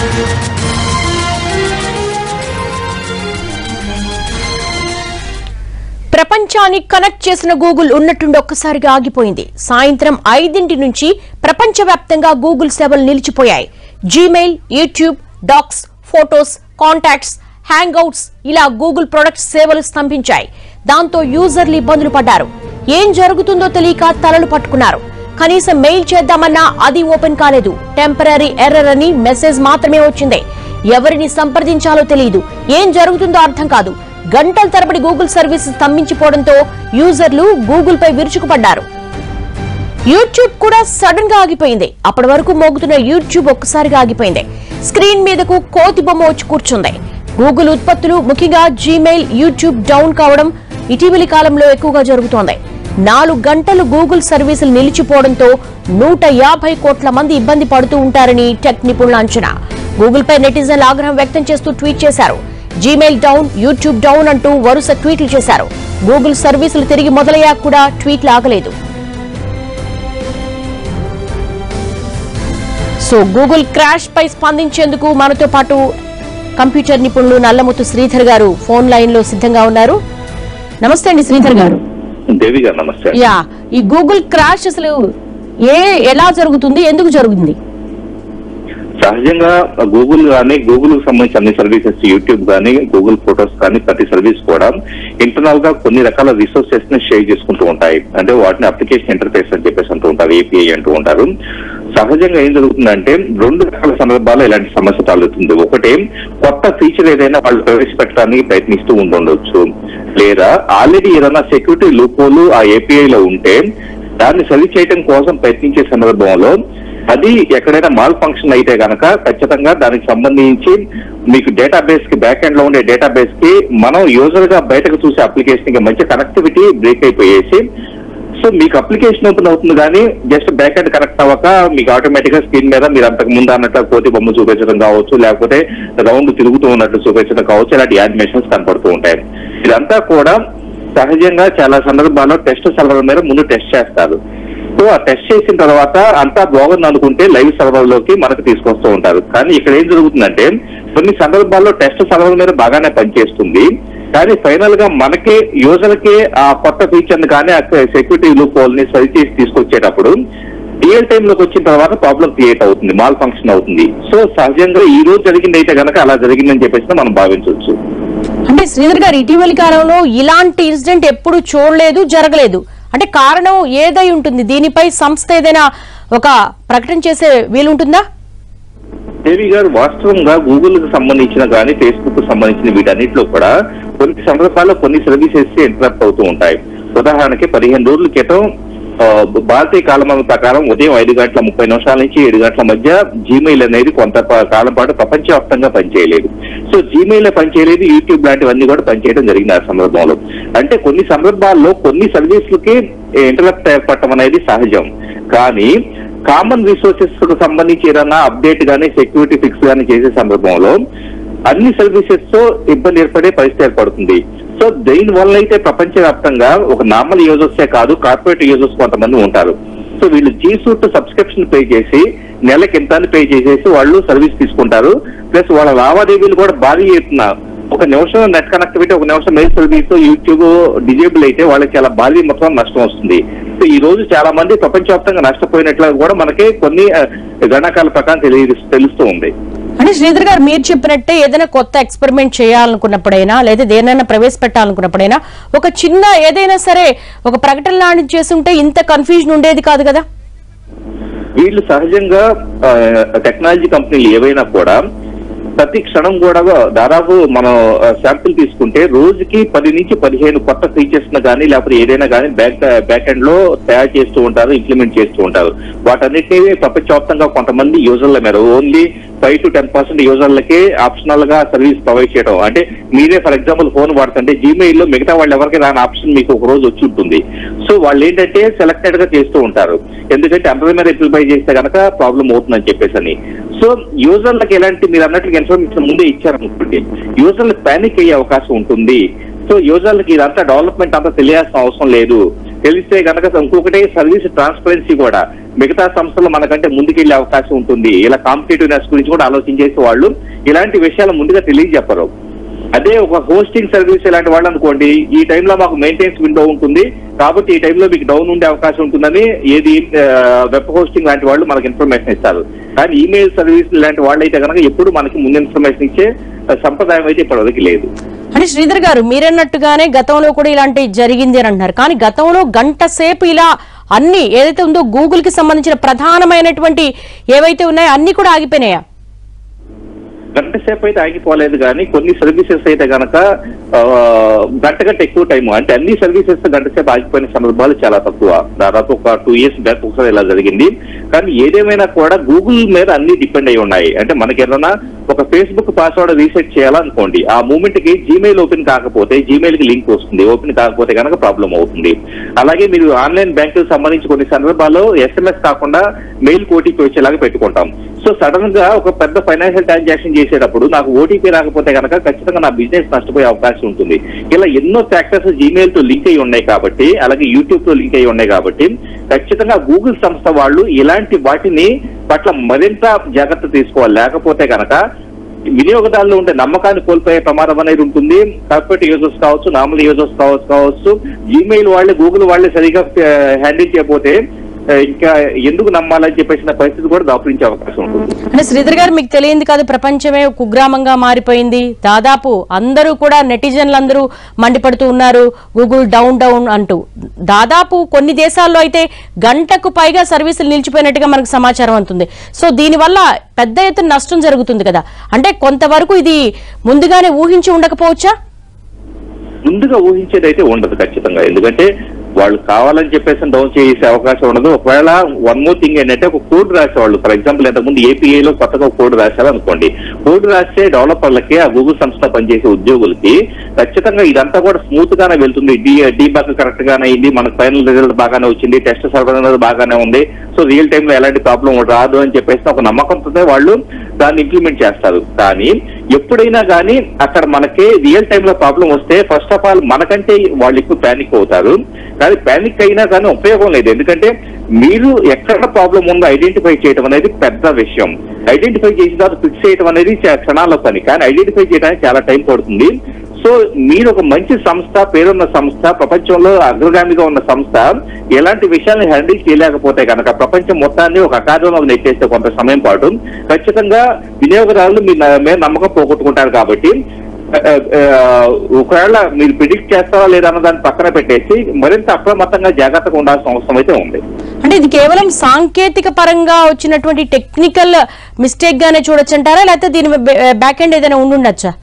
ప్రపంచాన్ని కనెక్ట్ చేసిన గూగుల్ ఉన్నట్టుండి ఒక్కసారిగా ఆగిపోయింది సాయంత్రం ఐదింటి నుంచి ప్రపంచవ్యాప్తంగా గూగుల్ సేవలు నిలిచిపోయాయి Gmail YouTube Docs Photos Contacts Hangouts ఇలా గూగుల్ ప్రొడక్ట్స్ సేవలు స్తంభించాయి దాంతో యూజర్లు ఇబ్బందులు పడ్డారు ఏం జరుగుతుందో తెలియక తలలు పట్టుకున్నారు కనీసం మెయిల్ చేద్దామన్నా అది ఓపెన్ కాలేదు టెంపరీ ఎర్రర్ అని మెసేజ్ మాత్రమే వచ్చింది ఎవరిని సంప్రదించాలో తెలియదు ఏం జరుగుతుందో అర్థం కాదు గంటల తరబడి గూగుల్ సర్వీస్ స్తంభించిపోవడంతో యూజర్లు గూగుల్ పై విరుచుకుపడ్డారు యూట్యూబ్ కూడా సడన్ గా ఆగిపోయింది అప్పటి వరకు మోగుతున్న యూట్యూబ్ ఒక్కసారిగా ఆగిపోయింది స్క్రీన్ మీదకు కోతి బొమ్మ వచ్చి కూర్చుంది గూగుల్ ఉత్పత్తులు ముఖ్యంగా జీమెయిల్ యూట్యూబ్ డౌన్ కావడం ఇటీవలి కాలంలో ఎక్కువగా జరుగుతోంది నాలుగు గంటలు గూగుల్ సర్వీసులు నిలిచిపోవడంతో నూట యాభై కోట్ల మంది ఇబ్బంది పడుతూ ఉంటారని టెక్ నిపుణుల అంచనా గూగుల్ పై నెటిజన్లు ఆగ్రహం వ్యక్తం చేస్తూ ట్వీట్ చేశారు జీమెయిల్ డౌన్ యూట్యూబ్ డౌన్ అంటూ వరుస ట్వీట్లు చేశారు గూగుల్ సర్వీసులు తిరిగి మొదలయ్యాక కూడా ట్వీట్లు ఆగలేదు సో గూగుల్ క్రాష్ పై స్పందించేందుకు మనతో పాటు కంప్యూటర్ నిపుణులు నల్లముత్తు శ్రీధర్ గారు ఫోన్ లైన్ లో సిద్ధంగా ఉన్నారు నమస్తే అండి శ్రీధర్ గారు దేవి గారు నమస్తే యా ఈ గూగుల్ క్రాష్ అసలు ఏ ఎలా జరుగుతుంది ఎందుకు జరుగుతుంది సహజంగా గూగుల్ కానీ గూగుల్ కు సంబంధించిన అన్ని సర్వీసెస్ యూట్యూబ్ కానీ గూగుల్ ఫొటోస్ కానీ ప్రతి సర్వీస్ కూడా ఇంటర్నల్ గా కొన్ని రకాల రిసోర్సెస్ ని షేర్ చేసుకుంటూ ఉంటాయి అంటే వాటిని అప్లికేషన్ ఇంటర్ఫేస్ అని చెప్పేసి అంటూ ఉంటారు ఏపీఐ అంటూ ఉంటారు సహజంగా ఏం జరుగుతుందంటే రెండు రకాల సందర్భాల్లో ఇలాంటి సమస్య తలెత్తుంది ఒకటి కొత్త ఫీచర్ ఏదైనా వాళ్ళు ప్రవేశపెట్టడానికి ప్రయత్నిస్తూ ఉండొచ్చు లేదా ఆల్రెడీ ఏదైనా సెక్యూరిటీ లూపోలు ఆ ఏపీఐ లో ఉంటే దాన్ని సరి చేయడం కోసం ప్రయత్నించే సందర్భంలో అది ఎక్కడైనా మాల్ ఫంక్షన్ అయితే గనక ఖచ్చితంగా దానికి సంబంధించి మీకు డేటాబేస్ కి బ్యాక్ ఎండ్ లో ఉండే డేటాబేస్ కి మనం యూజర్ గా బయటకు చూసే అప్లికేషన్ కి మంచి కనెక్టివిటీ బ్రేక్ అయిపోయేసి సో మీకు అప్లికేషన్ ఓపెన్ అవుతుంది కానీ జస్ట్ బ్యాక్ ఎండ్ కనెక్ట్ అవ్వక మీకు ఆటోమేటిక్ గా స్క్రీన్ మీద మీరు అంతకు ముందు అన్నట్టు కోతి బొమ్మ చూపించడం కావచ్చు లేకపోతే రౌండ్ తిరుగుతూ ఉన్నట్లు చూపించడం కావచ్చు ఇలాంటి యానిమేషన్స్ కనపడుతూ ఉంటాయి ఇదంతా కూడా సహజంగా చాలా సందర్భాల్లో టెస్ట్ సర్వర్ మీద ముందు టెస్ట్ చేస్తారు సో ఆ టెస్ట్ చేసిన తర్వాత అంతా బాగుంది అనుకుంటే లైవ్ సర్వర్ లోకి మనకు తీసుకొస్తూ ఉంటారు కానీ ఇక్కడ ఏం జరుగుతుందంటే కొన్ని సందర్భాల్లో టెస్ట్ సర్వర్ మీద బాగానే పనిచేస్తుంది కానీ ఫైనల్ గా మనకి యూజర్ కి ఆ కొత్త ఫీచర్ ని కానీ ఆ సెక్యూరిటీ లూప్ హోల్ ని సరి చేసి తీసుకొచ్చేటప్పుడు రియల్ టైమ్ లోకి వచ్చిన తర్వాత ప్రాబ్లం క్రియేట్ అవుతుంది మాల్ ఫంక్షన్ అవుతుంది సో సహజంగా ఈ రోజు జరిగింది అయితే కనుక అలా జరిగిందని చెప్పేసి మనం భావించవచ్చు అంటే శ్రీధర్ గారు ఇటీవలి కాలంలో ఇలాంటి ఇన్సిడెంట్ ఎప్పుడు చూడలేదు జరగలేదు అంటే కారణం ఏదై ఉంటుంది దీనిపై సంస్థ ఏదైనా ఒక ప్రకటన చేసే వీలుంటుందా దేవి గారు వాస్తవంగా గూగుల్ కు సంబంధించిన కానీ ఫేస్బుక్ కు సంబంధించిన వీటన్నిటిలో కూడా కొన్ని సందర్భాల్లో కొన్ని సర్వీసెస్ ఇంటరప్ట్ అవుతూ ఉంటాయి ఉదాహరణకి పదిహేను రోజుల క్రితం ఆ, భారతీయ కాలమాన ప్రకారం ఉదయం ఐదు గంటల ముప్పై నిమిషాల నుంచి ఏడు గంటల మధ్య జీమెయిల్ అనేది కొంత ప- కాలం పాటు ప్రపంచవ్యాప్తంగా పనిచేయలేదు సో జీమెయిల్ పనిచేయలేదు యూట్యూబ్ లాంటివన్నీ కూడా పనిచేయడం జరిగింది ఆ సందర్భంలో అంటే కొన్ని సందర్భాల్లో కొన్ని సర్వీసులకి ఇంటరప్ట్ ఏర్పడటం అనేది సహజం కానీ కామన్ రిసోర్సెస్ కు సంబంధించి ఏదైనా అప్డేట్ గానీ సెక్యూరిటీ ఫిక్స్ గానీ చేసే సందర్భంలో అన్ని సర్వీసెస్ తో ఇబ్బంది ఏర్పడే పరిస్థితి ఏర్పడుతుంది సో దీని వల్ల అయితే ప్రపంచవ్యాప్తంగా ఒక నార్మల్ యూజర్సే కాదు కార్పొరేట్ యూజర్స్ కొంతమంది ఉంటారు సో వీళ్ళు జీ సూట్ సబ్స్క్రిప్షన్ పే చేసి నెలకి ఎంత అని పే చేసేసి వాళ్ళు సర్వీస్ తీసుకుంటారు ప్లస్ వాళ్ళ లావాదేవీలు కూడా భారీ ఎత్తున ఒక నిమిషం నెట్ కనెక్టివిటీ ఒక నిమిషం మెయిల్ సర్వీస్ యూట్యూబ్ డిజేబుల్ అయితే వాళ్ళకి చాలా భారీ మొత్తం నష్టం వస్తుంది సో ఈ రోజు చాలా మంది ప్రపంచవ్యాప్తంగా నష్టపోయినట్లు కూడా మనకి కొన్ని ఆ, గణాంకాల ప్రకారం తెలియ తెలుస్తూ ఉంది అంటే శ్రీధర్ గారు మీరు చెప్పినట్టే ఏదైనా కొత్త ఎక్స్పెరిమెంట్ చేయాలనుకున్నప్పుడైనా లేదా దేనైనా ప్రవేశపెట్టాలనుకున్నప్పుడైనా ఒక చిన్న ఏదైనా సరే ఒక ప్రకటన లాంటిది చేస్తుంటే ఇంత కన్ఫ్యూజన్ ఉండేది కాదు కదా వీళ్ళు సహజంగా ఆ, టెక్నాలజీ కంపెనీలు ఏవైనా కూడా ప్రతి క్షణం కూడా దాదాపు మనం శాంపిల్ తీసుకుంటే రోజుకి పది నుంచి పదిహేను కొత్త ఫీచర్స్ కానీ లేకపోతే ఏదైనా కానీ బ్యాక్ బ్యాక్ ఎండ్ లో తయారు చేస్తూ ఉంటారు ఇంప్లిమెంట్ చేస్తూ ఉంటారు వాటన్నిటినీ ప్రపంచవ్యాప్తంగా కొంతమంది యూజర్ల మీద only five to ten percent యూజర్లకే ఆప్షనల్ గా సర్వీస్ ప్రొవైడ్ చేయడం అంటే మీరే ఫర్ ఎగ్జాంపుల్ ఫోన్ వాడుతుంటే జీమెయిల్ లో మిగతా వాళ్ళు ఎవరికి రాని ఆప్షన్ మీకు ఒక రోజు వచ్చి ఉంటుంది సో వాళ్ళు ఏంటంటే సెలెక్టెడ్ గా చేస్తూ ఉంటారు ఎందుకంటే అందరి మీద రిప్లై చేస్తే కనుక ప్రాబ్లం అవుతుందని చెప్పేసి అని సో యూజర్లకు ఎలాంటి మీరు అన్నట్లు ఇన్ఫర్మేషన్ ముందే ఇచ్చారనుకోండి యూజర్లకు పానిక్ అయ్యే అవకాశం ఉంటుంది సో యూజర్లకి ఇదంతా డెవలప్మెంట్ అంతా తెలియాల్సిన అవసరం లేదు తెలిస్తే కనుక ఇంకొకటి సర్వీస్ ట్రాన్స్పరెన్సీ కూడా మిగతా సంస్థలు మనకంటే ముందుకెళ్లే అవకాశం ఉంటుంది ఇలా కాంపిటేటివ్నెస్ గురించి కూడా ఆలోచించేసి వాళ్ళు ఇలాంటి విషయాలు ముందుగా తెలియజెప్పరు అదే ఒక హోస్టింగ్ సర్వీస్ ఇలాంటి వాళ్ళు అనుకోండి ఈ టైంలో మాకు మెయింటెనెన్స్ విండో ఉంటుంది కాబట్టి ఈ టైంలో మీకు డౌన్ ఉండే అవకాశం ఉంటుందని ఏది వెబ్ హోస్టింగ్ లాంటి వాళ్ళు మనకి ఇన్ఫర్మేషన్ ఇస్తారు కానీ ఈమెయిల్ సర్వీస్ లాంటి వాళ్ళు అయితే కనుక ఎప్పుడు మనకి ముందు ఇన్ఫర్మేషన్ ఇచ్చే ఆ, సంప్రదాయం అయితే ఇప్పటివరకు లేదు అంటే శ్రీధర్ గారు మీరన్నట్టుగానే గతంలో కూడా ఇలాంటి జరిగింది అని అంటున్నారు కానీ గతంలో గంట సేపు ఇలా అన్ని ఏదైతే ఉందో గూగుల్ కి సంబంధించిన ప్రధానమైనటువంటి ఏవైతే ఉన్నాయో అన్ని కూడా ఆగిపోయినాయా గంట సేపు అయితే ఆగిపోలేదు కానీ కొన్ని సర్వీసెస్ అయితే కనుక గంట గంట ఎక్కువ టైం అంటే అన్ని సర్వీసెస్ గంట సేపు ఆగిపోయిన సందర్భాలు చాలా తక్కువ దాదాపు ఒక టూ ఇయర్స్ బ్యాక్ ఒకసారి ఇలా జరిగింది కానీ ఏదేమైనా కూడా గూగుల్ మీద అన్ని డిపెండ్ అయి ఉన్నాయి అంటే మనకి ఏదైనా ఒక ఫేస్బుక్ పాస్వర్డ్ రీసెట్ చేయాలనుకోండి ఆ మూమెంట్ కి జీమెయిల్ ఓపెన్ కాకపోతే జీమెయిల్ కి లింక్ వస్తుంది ఓపెన్ కాకపోతే కనుక ప్రాబ్లం అవుతుంది అలాగే మీరు ఆన్లైన్ బ్యాంకు సంబంధించి కొన్ని సందర్భాల్లో ఎస్ఎంఎస్ కాకుండా మెయిల్ ఓటీపీ వచ్చేలాగా పెట్టుకుంటాం సో సడన్ గా ఒక పెద్ద ఫైనాన్షియల్ ట్రాన్సాక్షన్ చేసేటప్పుడు నాకు ఓటీపీ రాకపోతే కనుక ఖచ్చితంగా నా బిజినెస్ నష్టపోయే అవకాశం ఉంటుంది ఇలా ఎన్నో ఫ్యాక్టర్స్ జీమెయిల్ తో లింక్ అయి ఉన్నాయి కాబట్టి అలాగే యూట్యూబ్ తో లింక్ అయి ఉన్నాయి కాబట్టి ఖచ్చితంగా గూగుల్ సంస్థ వాళ్ళు ఇలాంటి వాటిని పట్ల మరింత జాగ్రత్త తీసుకోవాలి లేకపోతే కనుక వినియోగదారులు ఉండే నమ్మకాన్ని కోల్పోయే ప్రమాదం అనేది ఉంటుంది కార్పొరేట్ యూజర్స్ కావచ్చు నార్మల్ యూజర్స్ కావచ్చు కావచ్చు జీమెయిల్ వాళ్ళే గూగుల్ వాళ్ళే సరిగా హ్యాండిల్ చేయకపోతే ఆ, ఇంకా ఎందుకు నమ్మాలని చెప్పేసిన పరిస్థితి కూడా దాపురించే అవకాశం ఉంటుంది అంటే శ్రీధర్ గారు మీకు తెలియంది కాదు ప్రపంచమే ఒక కుగ్రామంగా మారిపోయింది దాదాపు అందరూ కూడా నెటిజన్లు అందరూ మండిపడుతూ ఉన్నారు గూగుల్ డౌన్ డౌన్ అంటూ దాదాపు కొన్ని దేశాల్లో అయితే గంటకు పైగా సర్వీసులు నిలిచిపోయినట్టుగా మనకు సమాచారం అందుతుంది సో దీనివల్ల పెద్ద ఎత్తున నష్టం జరుగుతుంది కదా అంటే కొంతవరకు ఇది ముందుగానే ఊహించి ఉండకపోవచ్చా ముందుగా ఊహించేది అయితే ఉండదు ఖచ్చితంగా ఎందుకంటే వాళ్ళు కావాలని చెప్పేసి డౌన్ చేసే అవకాశం ఉండదు ఒకవేళ వన్ మోర్ థింగ్ ఏంటంటే ఒక కోడ్ రాసేవాళ్ళు ఫర్ ఎగ్జాంపుల్ ఇంతకుముందు ఏపీఐ లో కొత్తగా ఒక కోడ్ రాశారు అనుకోండి కోడ్ రాసే డెవలపర్లకి ఆ గూగుల్ సంస్థ పనిచేసే ఉద్యోగులకి ఖచ్చితంగా ఇదంతా కూడా స్మూత్ గానే వెళ్తుంది డి డీబాక్ కరెక్ట్ గానే అయింది మనకు ఫైనల్ రిజల్ట్ బాగానే వచ్చింది టెస్ట్ సర్వర్ అనేది బాగానే ఉంది సో రియల్ టైమ్ లో ఎలాంటి ప్రాబ్లం రాదు అని చెప్పేసి ఒక నమ్మకంతో వాళ్ళు దాన్ని ఇంప్లిమెంట్ చేస్తారు కానీ ఎప్పుడైనా కానీ అక్కడ మనకి రియల్ టైమ్ లో ప్రాబ్లం వస్తే ఫస్ట్ ఆఫ్ ఆల్ మనకంటే వాళ్ళు ఎక్కువ ప్యానిక్ అవుతారు కానీ ప్యానిక్ అయినా కానీ ఉపయోగం లేదు ఎందుకంటే మీరు ఎక్కడ ప్రాబ్లం ఉందో ఐడెంటిఫై చేయడం అనేది పెద్ద విషయం ఐడెంటిఫై చేసిన తర్వాత ఫిక్స్ చేయడం అనేది చా- క్షణాల పని కానీ ఐడెంటిఫై చేయడానికి చాలా టైం పడుతుంది సో మీరు ఒక మంచి సంస్థ పేరున్న సంస్థ ప్రపంచంలో అగ్రగామిగా ఉన్న సంస్థ ఎలాంటి విషయాల్ని హ్యాండిల్ చేయలేకపోతే కనుక ప్రపంచం మొత్తాన్ని ఒక అకాదంలో నెట్టేస్తే కొంత సమయం పాటు ఖచ్చితంగా వినియోగదారులు మీ న- మీద నమ్మకం పోగొట్టుకుంటారు కాబట్టి ఆ, ఆ, ఒకవేళ మీరు ప్రిడిక్ట్ చేస్తారా లేదా అన్న దాన్ని పక్కన పెట్టేసి మరింత అప్రమత్తంగా జాగ్రత్తగా ఉండాల్సిన అవసరం అయితే ఉంది అంటే ఇది కేవలం సాంకేతిక పరంగా వచ్చినటువంటి టెక్నికల్ మిస్టేక్ గానే చూడొచ్చంటారా లేకపోతే దీని బ్యాక్ ఎండ్ ఏదైనా ఉండుండొచ్చా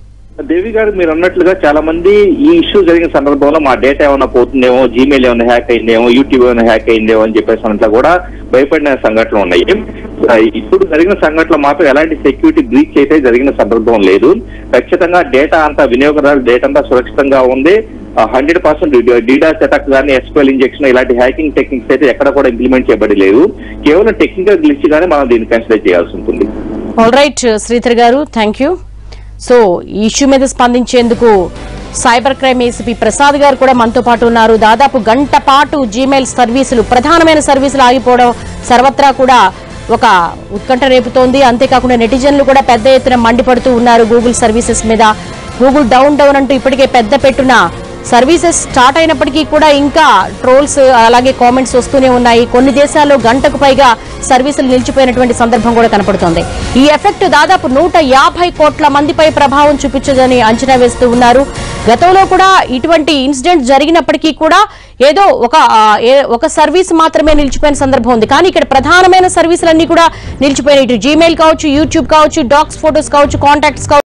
దేవి గారు మీరు అన్నట్లుగా చాలా మంది ఈ ఇష్యూ జరిగిన సందర్భంలో మా డేటా ఏమైనా పోతుందేమో జీమెయిల్ ఏమైనా హ్యాక్ అయిందేమో యూట్యూబ్ ఏమైనా హ్యాక్ అయిందేమో అని చెప్పేసి అన్నట్లు కూడా భయపడిన సంఘటనలు ఉన్నాయి ఆ, ఇప్పుడు జరిగిన సంఘటనలో మాత్రం ఎలాంటి సెక్యూరిటీ బ్రీచ్ అయితే జరిగిన సందర్భం లేదు ఖచ్చితంగా డేటా అంతా వినియోగదారుల డేటా అంతా సురక్షితంగా ఉంది హండ్రెడ్ పర్సెంట్ డీడాస్ అటాక్ కానీ ఎస్క్యూఎల్ ఇంజెక్షన్ ఇలాంటి హ్యాకింగ్ టెక్నిక్స్ అయితే ఎక్కడ కూడా ఇంప్లిమెంట్ చేయబడి లేదు కేవలం టెక్నికల్ గ్లిచ్ గానే మనం దీన్ని కన్సిడర్ చేయాల్సి ఉంటుంది all right Sridhar garu thank you so ఈ ఇష్యూ మీద స్పందించేందుకు cyber crime ACP Prasad garu కూడా మనతో పాటు ఉన్నారు దాదాపు గంట పాటు జీమెయిల్ సర్వీసులు ప్రధానమైన సర్వీసులు ఆగిపోవడం సర్వత్రా కూడా ఒక ఉత్కంఠ రేపుతోంది అంతేకాకుండా నెటిజన్లు కూడా పెద్ద ఎత్తున మండిపడుతూ ఉన్నారు గూగుల్ సర్వీసెస్ మీద గూగుల్ డౌన్ డౌన్ అంటూ ఇప్పటికే పెద్ద పెట్టున సర్వీసెస్ స్టార్ట్ అయినప్పటికీ కూడా ఇంకా ట్రోల్స్ అలాగే కామెంట్స్ వస్తూనే ఉన్నాయి కొన్ని దేశాల్లో గంటకు పైగా సర్వీసులు నిలిచిపోయినటువంటి సందర్భం కూడా కనపడుతోంది ఈ ఎఫెక్ట్ దాదాపు నూట యాభై కోట్ల మందిపై ప్రభావం చూపించదని అంచనా వేస్తూ ఉన్నారు గతంలో కూడా ఇటువంటి ఇన్సిడెంట్ జరిగినప్పటికీ కూడా ఏదో ఒక ఆ, ఏ- ఒక సర్వీస్ మాత్రమే నిలిచిపోయిన సందర్భం ఉంది కానీ ఇక్కడ ప్రధానమైన సర్వీసులన్నీ కూడా నిలిచిపోయినాయి ఇటు జీమెయిల్ కావచ్చు యూట్యూబ్ కావచ్చు డాక్స్ ఫోటోస్ కావచ్చు కాంటాక్ట్స్ కావచ్చు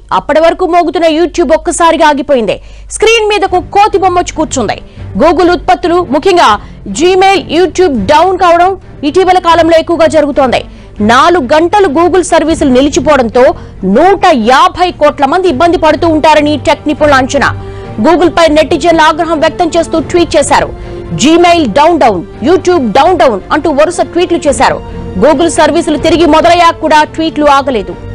అప్పటి వరకు మోగుతున్న యూట్యూబ్ ఒక్కసారిగా ఆగిపోయింది స్క్రీన్ మీదకు కోతి బొమ్మొచ్చి కూర్చుంది గూగుల్ ఉత్పత్తులు ముఖ్యంగా జీమెయిల్ యూట్యూబ్ డౌన్ కావడం ఇటీవల కాలంలో ఎక్కువగా జరుగుతోంది నాలుగు గంటలు గూగుల్ సర్వీసులు నిలిచిపోవడంతో నూట యాభై కోట్ల మంది ఇబ్బంది పడుతూ ఉంటారని టెక్ నిపుణుల అంచనా గూగుల్ పై నెటిజన్ల ఆగ్రహం వ్యక్తం చేస్తూ ట్వీట్ చేశారు Gmail down down YouTube down down అంటూ వరుస ట్వీట్లు చేశారు గూగుల్ సర్వీసులు తిరిగి మొదలయ్యాక కూడా ట్వీట్లు ఆగలేదు